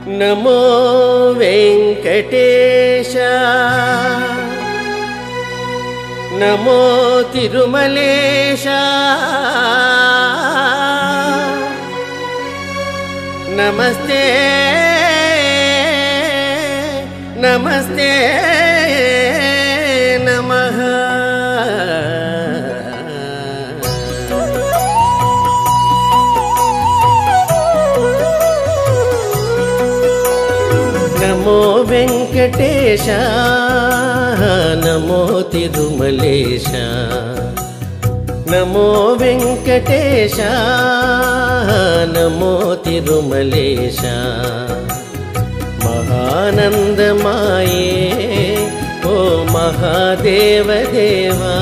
నమో వెంకటేశ నమో తిరుమలేశ నమస్తే నమస్తే నమః నమో వెంకటేశ నమో తిరుమలేశ నమో వెంకటేశ నమో తిరుమలేశ మహానందమాయే ఓ మహాదేవదేవా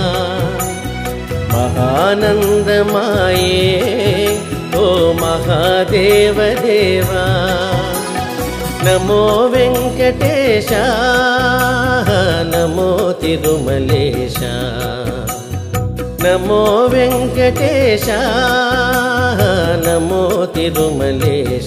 మహానందమాయే ఓ మహాదేవదేవా నమో వెంకటేశ నమో తిరుమలేశ నమో వెంకటేశ నమో తిరుమలేశ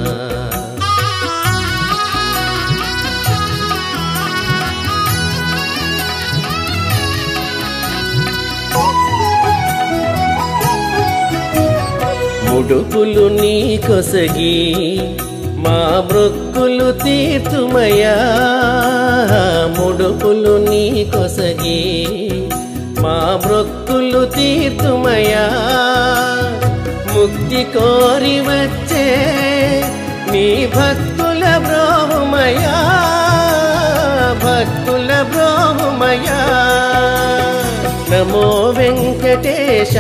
ముడుపులు నీ కొసగి మా మృక్కులు తీర్చుమయా ముడుపులు నీ కొసగి మా మృక్కులు తీర్చుమయా ముక్తి కోరి వచ్చే నీ భక్తుల బ్రోహుమయా భక్తుల బ్రోహుమయా నమో వెంకటేశ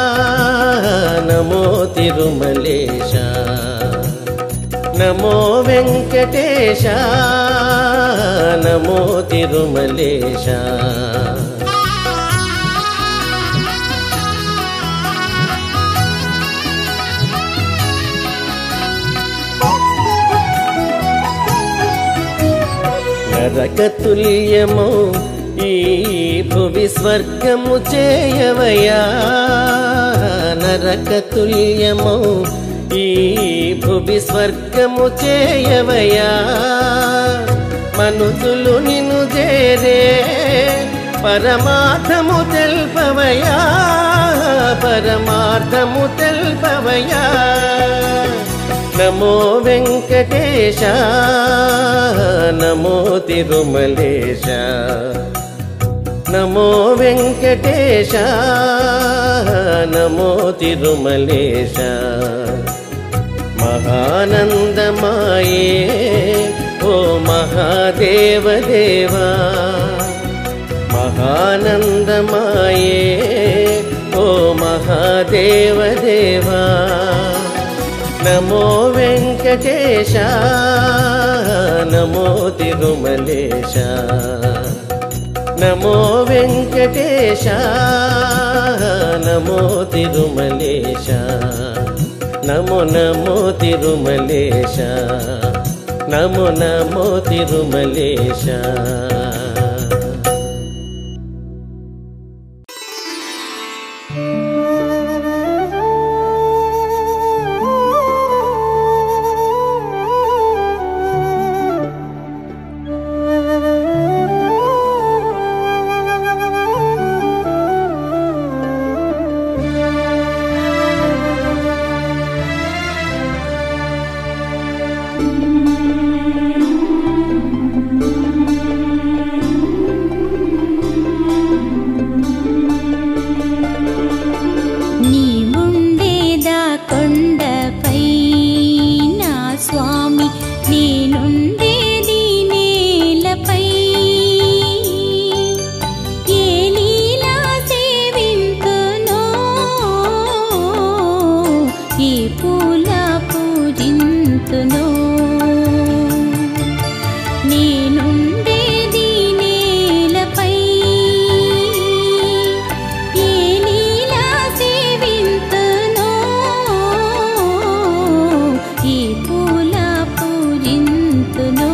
నమో తిరుమలేశ నమో వెంకటేశ నమో తిరుమలేశ నరకతుల్యము ఈ భువి స్వర్గము చేయవయా నరకతుల్యము ఈ భువి స్వర్గము చేయవయా మనుషులు నిన్ను చేరే పరమార్థము తెల్పవయా పరమార్థము తెల్పవయా నమో వెంకటేశ నమో తిరుమలేశ నమో వెంకటేశ నమో తిరుమలేశ మహానందమాయే ఓ మహాదేవదేవా మహానందమాయే ఓ మహాదేవదేవా నమో వెంకటేశ నమో తిరుమలేశ నమో వెంకటేశ నమో తిరుమలేశ నమో నమో తిరుమలేశ నమో నమో తిరుమలేశ నీవుండేదా కొండపై నా స్వామి నేనుండేది నేలపై ఏ లీలా సేవింతునో ఏ పూల పూజింతునో నేనుండేది నేలపై ఏ లీలా సేవింతునో ఈ పూల పూజింతునో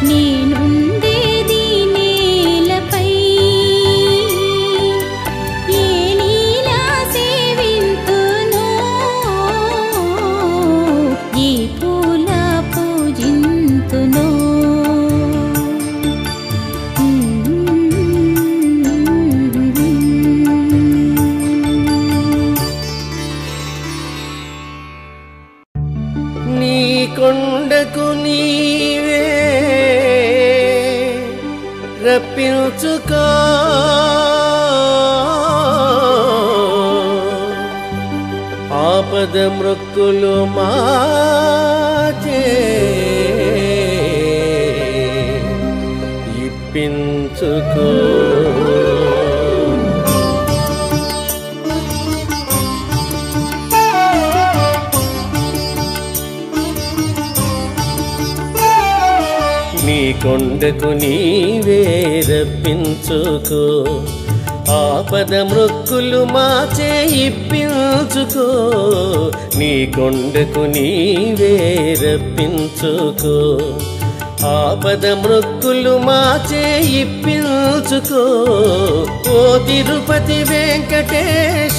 నేనుండేది నేలపై ఏ లీలా సేవింతునో ఈ పూల పూజింతునో నీ కొండకు నీవే రప్పించుకో ఆపద మృక్కులు మాచే ఇప్పించుకో నీ కొండకు నీవే రప్పించుకో ఆపద మృక్కులు మాచే ఇప్పించుకో నీ కొండకు నీవే రప్పించుకో ఆపద మృక్కులు మాచే ఇప్పించుకో ఓ తిరుపతి వెంకటేశ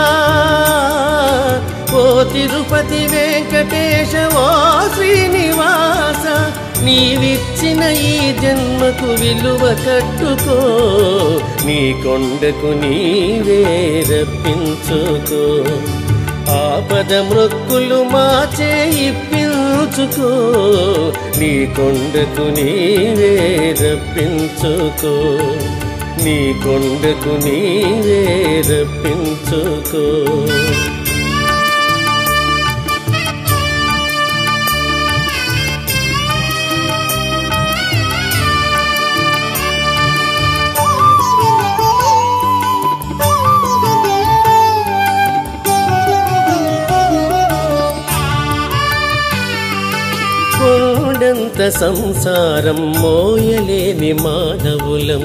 ఓ తిరుపతి వెంకటేశ ఓ శ్రీనివాస నీవిచ్చిన ఈ జన్మకు విలువ కట్టుకో నీ కొండకు నీవే రప్పించుకో ఆపద మృక్కులు మాచే ఇప్పించుకో నీ కొండకు నీవే రప్పించుకో నీ కొండకు నీవే రప్పించుకో కొండంత సంసారం మోయలేని మానవులం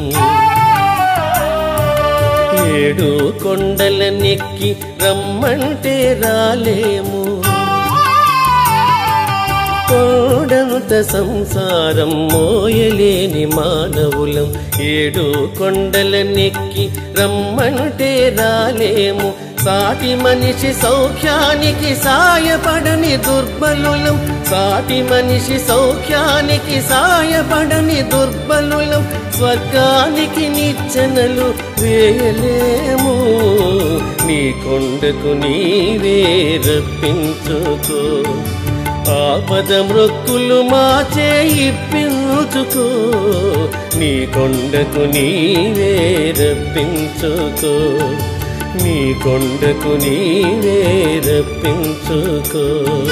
ఏడు కొండల నెక్కి రమ్మంటే రాలేము కోడంత సంసారం మోయలేని మానవులం ఏడు కొండల నెక్కి రమ్మంటే రాలేము సాటి మనిషి సౌఖ్యానికి సాయపడని దుర్బలులం సాటి మనిషి సౌఖ్యానికి సాయపడని దుర్బలులం స్వర్గానికి నిచ్చెనలు వేయలేము నీ కొండకు నీవే రప్పించుకో ఆపద మృక్కులు మాచే ఇప్పించుకో నీ కొండకు నీవే రప్పించుకో నీ కొండకు నీవే రప్పించుకో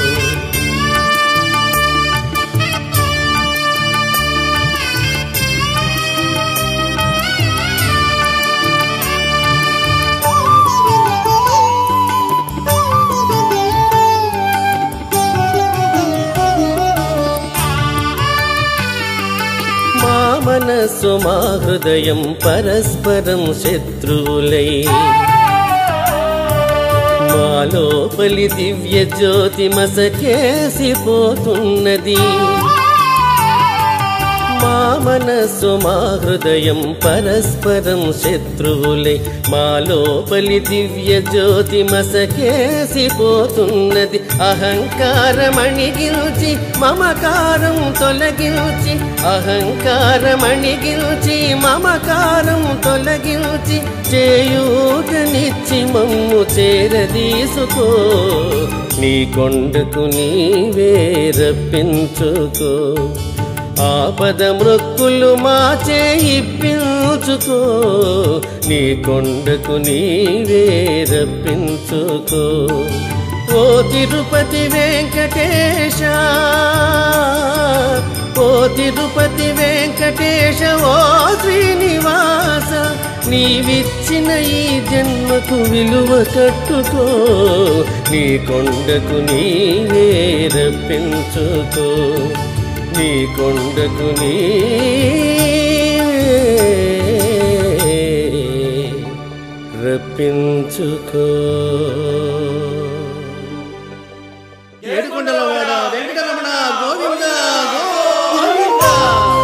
మా మనస్సు మా హృదయం పరస్పరం శత్రువులై మా లోపలి దివ్య జ్యోతి మసకేసిపోతున్నది మా మనస్సు మా హృదయం పరస్పరం శత్రువులై మా లోపలి దివ్య జ్యోతి మసకేసిపోతున్నది అహంకారమణిగిల్చి మమకారం తొలగించి అహంకారమణిగిల్చి మమకారం తొలగించి చేయూటనిచ్చి మమ్ము చేరదీసుకో నీ కొండకు నీవే రప్పించుకో ఆపద మృక్కులు మాచే ఇప్పించుకో నీ కొండకు నీవే రప్పించుకో ఓ తిరుపతి వెంకటేశ ఓ తిరుపతి వెంకటేశ ఓ శ్రీనివాస నీవిచ్చిన ఈ జన్మకు విలువ కట్టుకో నీ కొండకు నీవే రప్పించుకో నీ కొండకు నీవే రప్పించుకో ఏడుకొండలవాడ వెంకటరమణ గోవింద గోవింద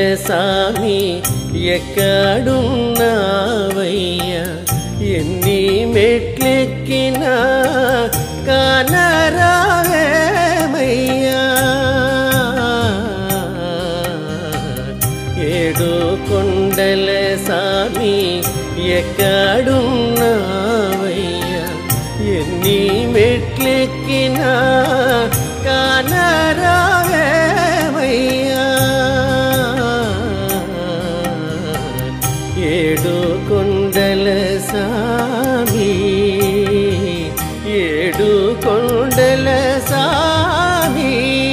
సామి ఎక్కడున్నావయ్యా ఎన్ని మెట్లెక్కినా కానరావేమయ్యా ఏడు కొండల సామి ఎక్కడున్నావయ్యా ఎన్ని మెట్లెక్కినా కానరావేమయ్యా ఏడు కొండల సామి ఏడు కొండల సామి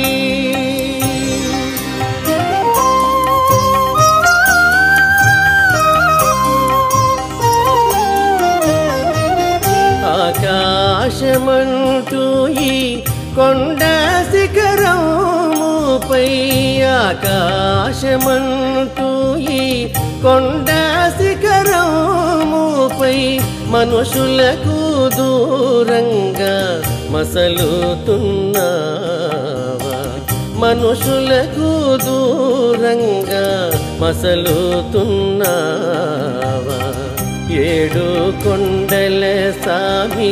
ఆకాశమంటూ ఈ కొండ శిఖరముపై ఆకాశమంటూ ఈ కొండ శిఖరముపై మనుషులకు దూరంగా మసలుతున్నావా మనుషులకు దూరంగా మసలుతున్నావా ఏడు కొండల సామి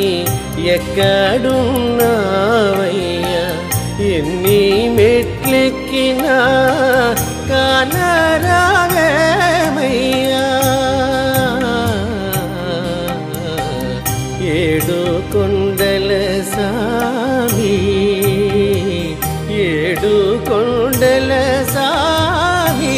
ఎక్కడున్నావయ్యా ఎన్ని మెట్లెక్కినా కానరావేమయ్యా ఏడు కొండల సామి ఏడు కొండల సామి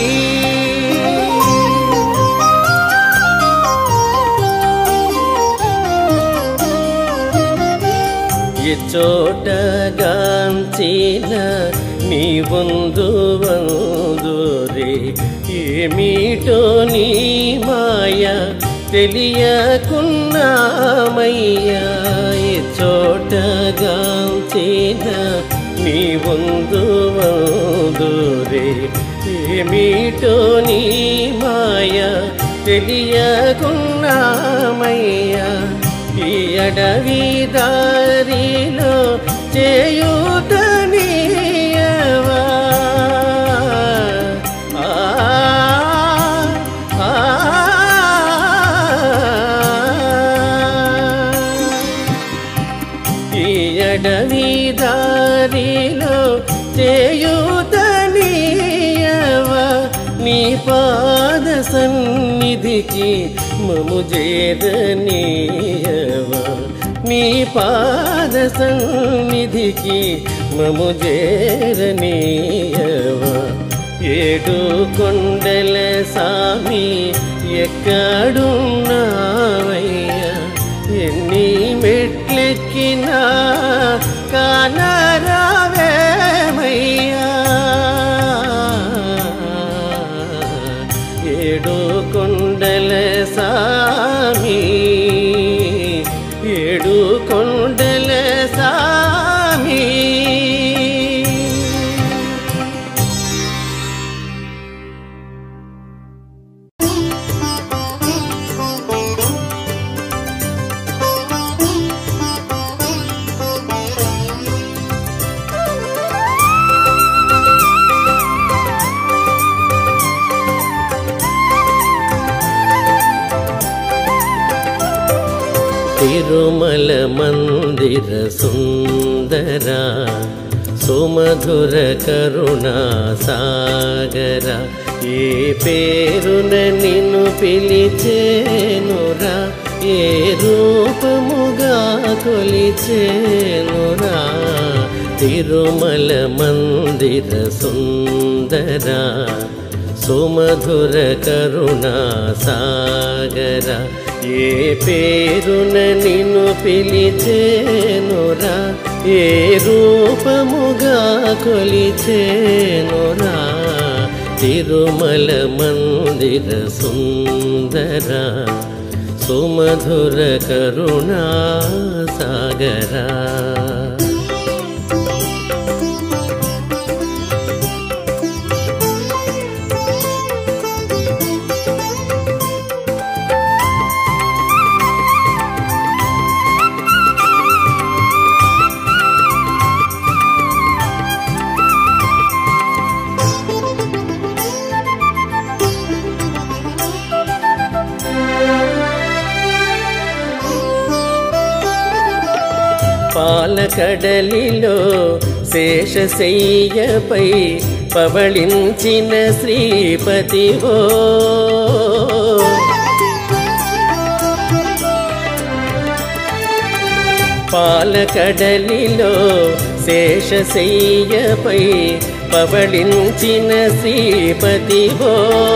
చోటగాంచిన నీ వందు వందురే ఏమిటో నీ మాయ తెలియకున్నామయ్యా ఈ చోటగాంచిన నీ వందు వందురే ఏమిటో నీ మాయ తెలియకున్నామయ్యా ఈ అడవి దారిలో చేయుతనీయవా ఆ, ఆ, ఈ అడవి దారిలో చేయుతనీయవా నీ పాద సన్నిధికి మము చేరనీయవా నీ పాద సన్నిధికి మము చేరనీయవా ఏడు కొండల సామి ఎక్కడున్నావయ్యా ఎన్ని మెట్లెక్కినా కానరావేమయ్యా ఏడు కొండల సామి ఏడు కొండల సామి తిరుమల మందిర సుందర సుమధుర కరుణా సాగర ఏ పేరున నిన్ను పిలిచేనురా ఏ రూపముగా కొలిచేనురా తిరుమల మందిర సుందర సుమధుర కరుణా సాగర ఏ పేరున నిన్ను పిలిచేనురా ఏ రూపముగా కొలిచేనురా తిరుమల మందిర సుందర సుమధుర కరుణా సాగరా పాలకడలిలో శేషశయ్యపై పవళించిన శ్రీపతివో పాలకడలిలో శేషశయ్యపై పవళించిన శ్రీపతివో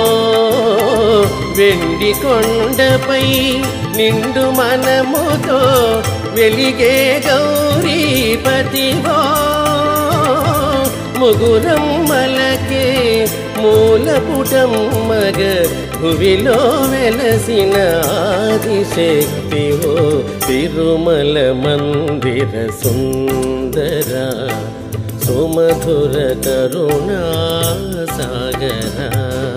వెండి కొండపై నిండు మనముతో వెలిగే గౌరీపతివో ముగురమ్మలకే మూలపుటం మగ భువిలో వెలసిన ఆదిశక్తివో తిరుమల మందిర సుందర సుమధుర కరుణా సాగరా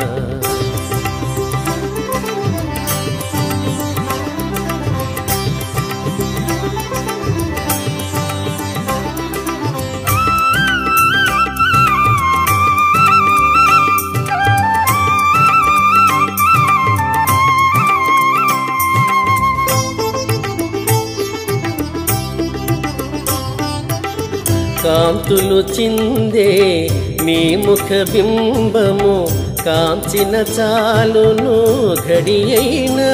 కాంతులు చిందే నీ ముఖ బింబము కాంచిన చాలును ఘడి అయినా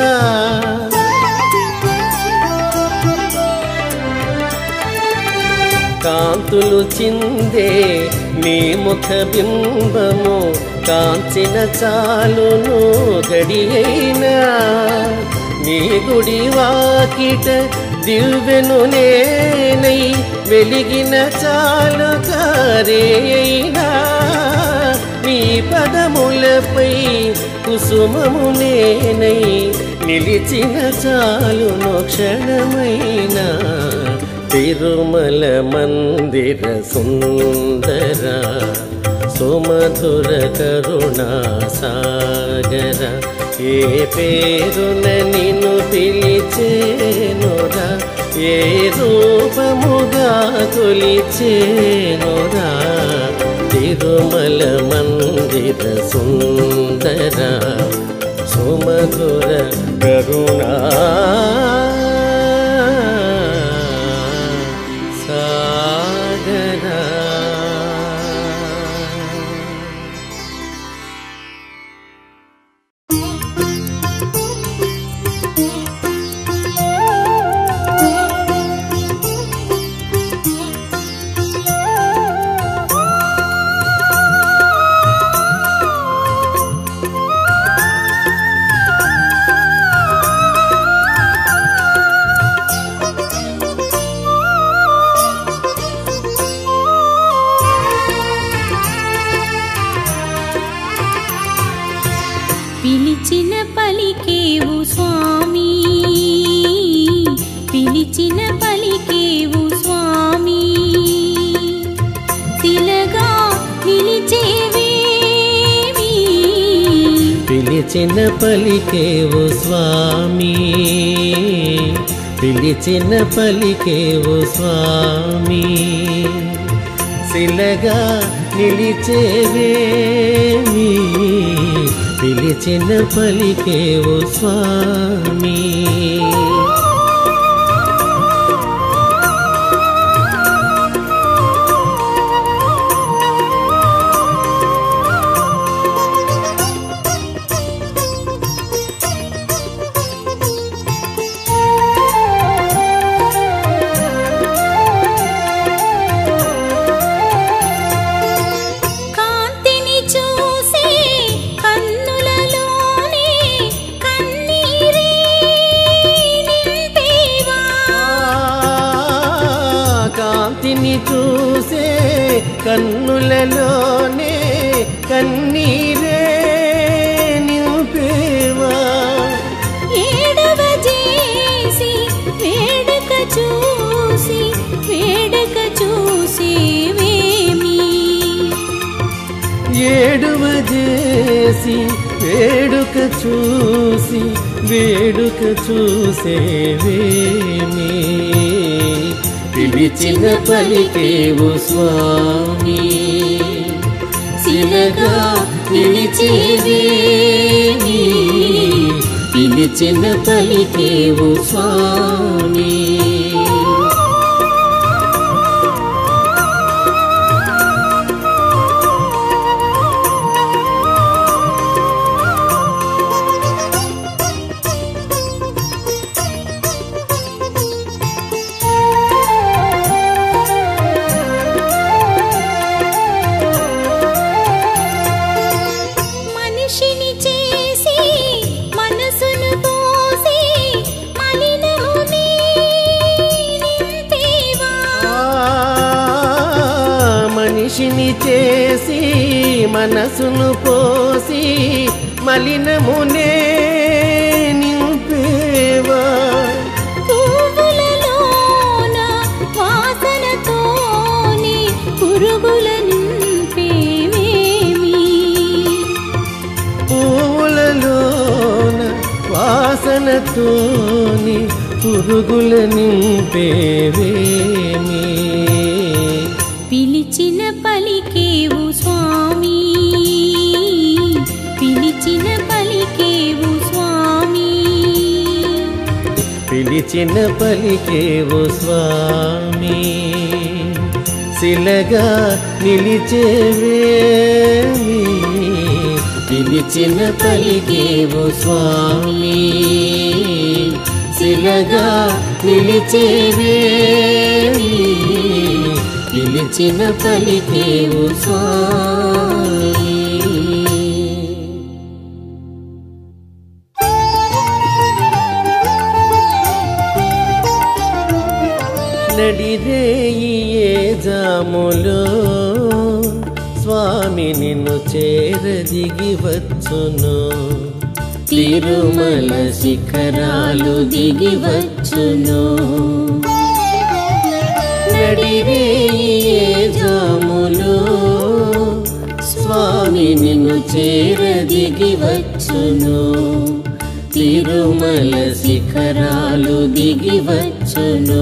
కాంతులు చిందే నీ ముఖ బింబము కాంచిన చాలును గడి అయినా నీ గుడి వాకిట దివ్వెను నేనై వెలిగిన చాలు కారే అయినా నీ పదములపై కుసుమము నేనై నిలిచిన చాలును క్షణమైనా తిరుమల మందిర సుందర సుమధుర కరుణా సాగర ఏ పేరున నిన్ను పిలిచేనురా ఏ రూపముగా కొలిచేనురా తిరుమల మందిర సుందర సుమధుర కరుణా సాగరా పిలిచిన పలికేవు స్వామి పిలిచిన పలికేవు స్వామి శిలగా నిలిచేవేమి పిలిచిన పలికేవు స్వామి పిలిచిన పలికేవు స్వామి శిలగా నిలిచేవేమి పిలిచిన పలికేవు స్వామి కాంతిని చూసే కన్నులలోనే కన్నీరే నింపేవా కాంతిని చూసే కన్నులలోనే కన్నీరే నింపేవా ఏడవ చేసి వేడుక చూసి వేడుక చూసేవేమి ఏడువ చేసి వేడుక చూసి వేడుక చూసేవేమి పిలిచిన పలికేవు స్వామి శిలగా నిలిచేవేమి పిలిచిన పలికేవు స్వామి చేసి మనసును పోసి మలినమునే నింపేవా పువ్వులలోన వాసనతోని పురుగుల నింపేవేమి పూలలోన వాసనతోని పురుగుల నింపేవేమి పిలిచిన పలికేవు స్వామి పిలిచిన పలికేవు స్వామి పిలిచిన పలికేవు స్వామి శిలగా నిలిచేవేమి పిలిచిన పలికేవు స్వామి శిలగా నిలిచేవేమి పిలిచిన పలికేవు స్వామి నడిరేయి ఏ జాములో స్వామి నిన్ను చేరదిగి వచ్చును తిరుమల శిఖరాలు దిగి వచ్చును నడిరేయి ఏ జాములో స్వామి నిన్ను చేరదిగి వచ్చును తిరుమల శిఖరాలు దిగి వచ్చును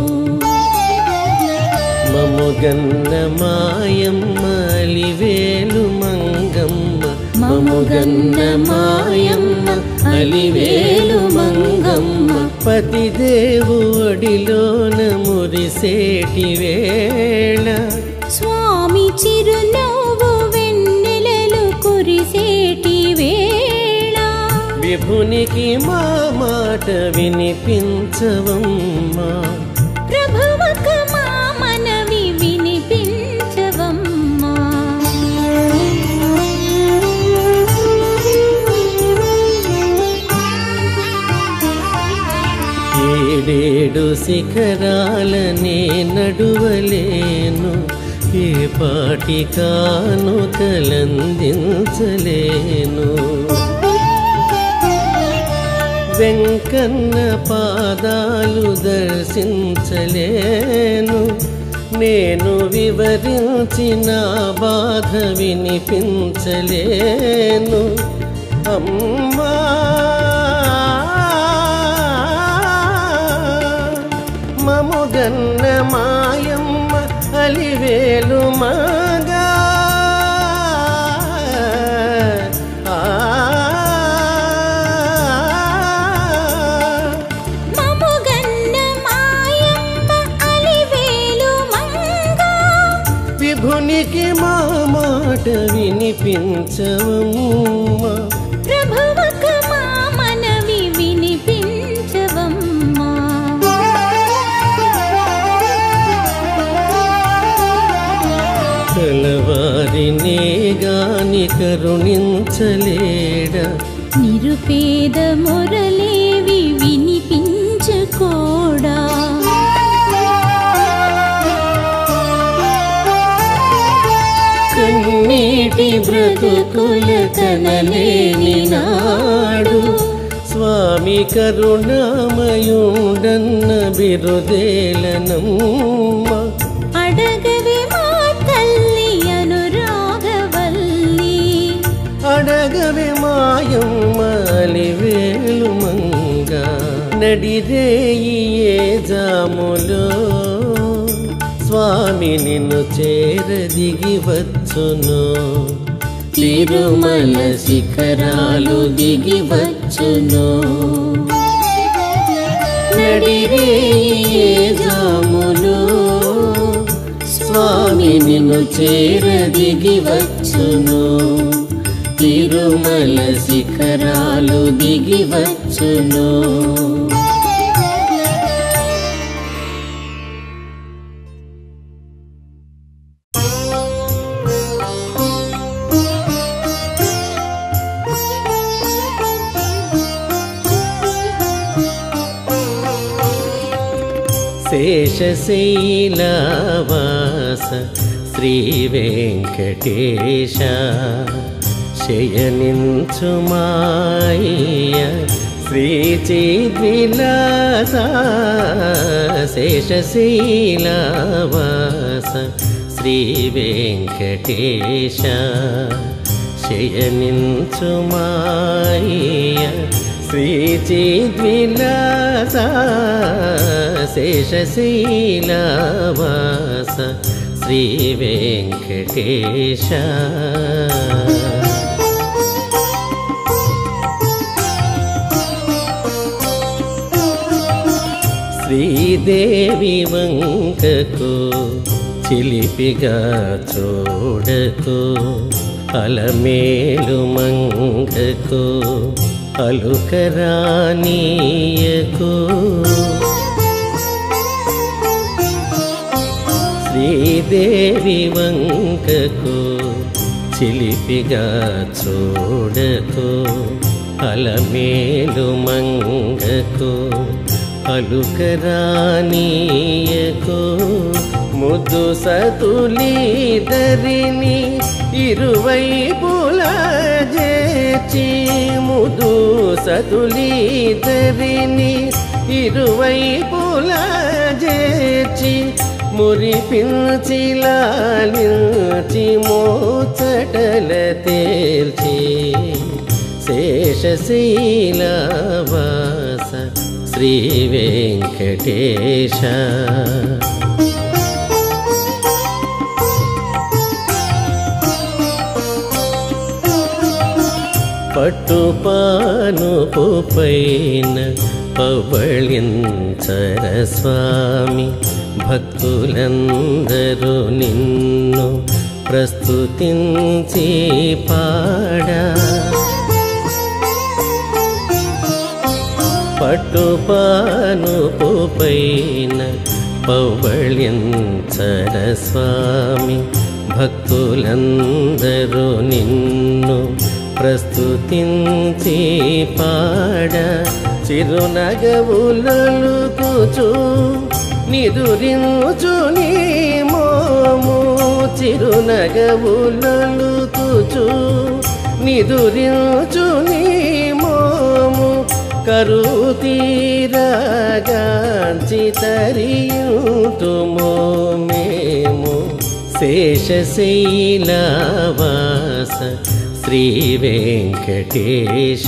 మముగన్న మాయమ్మ అలివేలు మంగమ్మ మముగన్న మాయమ్మ అలివేలు మంగమ్మ పతిదేవు ఒడిలోన మురిసేటి వేళ స్వామి చిరునవ్వు వెన్నెలలు కురిసేటి వేళ విభునికి మా మాట వినిపించవమ్మా ప్రభువక మా మనవి వినిపించవమ్మా ఏడేడు శిఖరాలనే నడువలేను ఏ పాటి కాను కలందించలేను వెంకన్న పాదాలు దర్శించలేను నేను వివరించిన బాధ వినిపించలేను అమ్మా మముగన్న మాయమ్మ అలివేలు మగా ఆ మముగన్న మాయమ్మ అలివేలు మంగా విభునికి మా మాట వినిపించవమ్మా ప్రభువక మా మనవి వినిపించవమ్మా కలవారినే గాని కరుణించలేడా నిరుపేద మొరలేవి వినిపించుకోడా కన్నీటి బ్రతుకుల కనలేని నాడు స్వామి కరుణామయుండన్న బిరుదేలనమ్మ అడగవే మా తల్లి అనురాగవల్లి అడగవే మాయమ్మలి వేలు మంగ నడిరేయి ఏ జాములో స్వామి నిన్ను చేరదిగి వచ్చును తిరుమల శిఖరాలు దిగి వచ్చును నడిరేయి ఏ జాములో స్వామి నిన్ను చేరదిగి వచ్చును తిరుమల శిఖరాలు దిగి వచ్చును శేషశైలవాస శ్రీ వెంకటేశ శయనించుమాయ శ్రీ చిద్విలాస శేషశీలవాస శ్రీ వెంకటేశ శయనించుమాయ శ్రీ చిద్విలాస శేషశీలవాస శ్రీ వెంకటేశ శ్రీదేవి వంకకు చిలిపిగా చూడకు అలమేలు మంగకు అలుకరానీయకు శ్రీదేవి వంకకు చిలిపిగా చూడకు అలమేలు మంగకు అలుకరానీయకు ముద్దు సతులీదరిని ఇరువైపుల చేర్చి ముదు సతులీదరిని ఇరువైపుల చేర్చి మురిపించి లాలించి మోచటల తేల్చి శేషశీలవాస శ్రీ వెంకటేశ పట్టుపానుపు పైన పవళించర స్వామి భక్తులందరూ నిన్ను ప్రస్తుతించి పాడా పట్టుపానుపు పైన పవళించర స్వామి భక్తులందరూ నిన్ను ప్రస్తుతించి పాడ చిరునగవులలుకుచు నిదురించు నీ మోము చిరునగవులలుకుచు నిదురించు నీ మోము కరుతీరగాంచి తరియుతుమో మేము శేషశైలవాస శ్రీ వెంకటేశ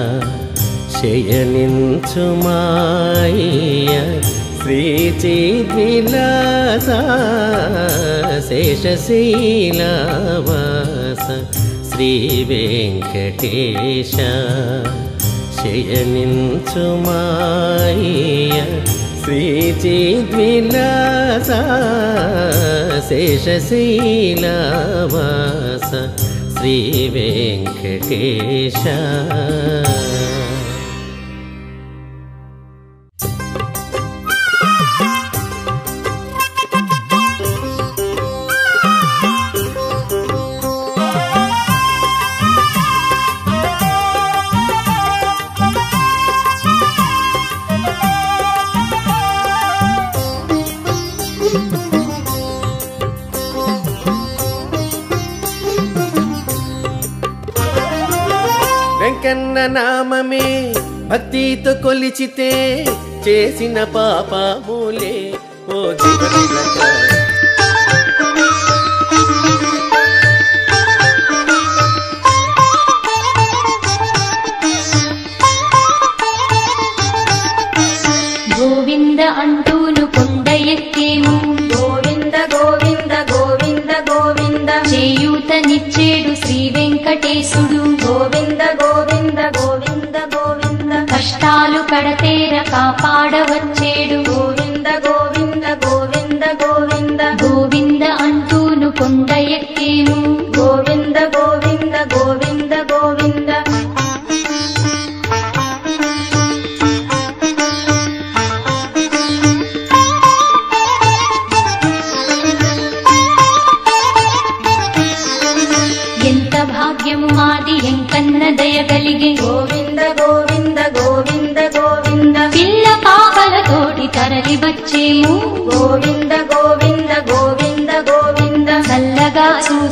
శయనించుమాయ శ్రీ చిద్విలాస శేషశైలవాస శ్రీ వెంకటేశ శయనించుమాయ శ్రీ చిద్విలాస శేషశీలవాస శ్రీ వెంకటేశ వెంకన్న నామమే భక్తితో కొలిచితే చేసిన పాపములే ఓ జీవతిలక గోవింద అంటూను కొండ ఎక్కేము గోవింద గోవింద గోవింద గోవింద చేయూతనిచ్చేడు శ్రీ వెంకటేశుడు గోవింద గోవింద గోవింద గోవింద కష్టాలు కడతేర కాపాడవచ్చేడు గోవింద గోవింద గోవింద గోవింద గోవింద అంటూను కొండ ఎక్కేము గోవింద గోవింద గోవింద గోవింద ఎంత భాగ్యము మాది ఎంకన్న దయగలిగే గోవింద గోవింద గోవింద గోవింద పిల్ల పాపలతోటి తరలి వచ్చేము గోవింద గోవింద గోవింద గోవింద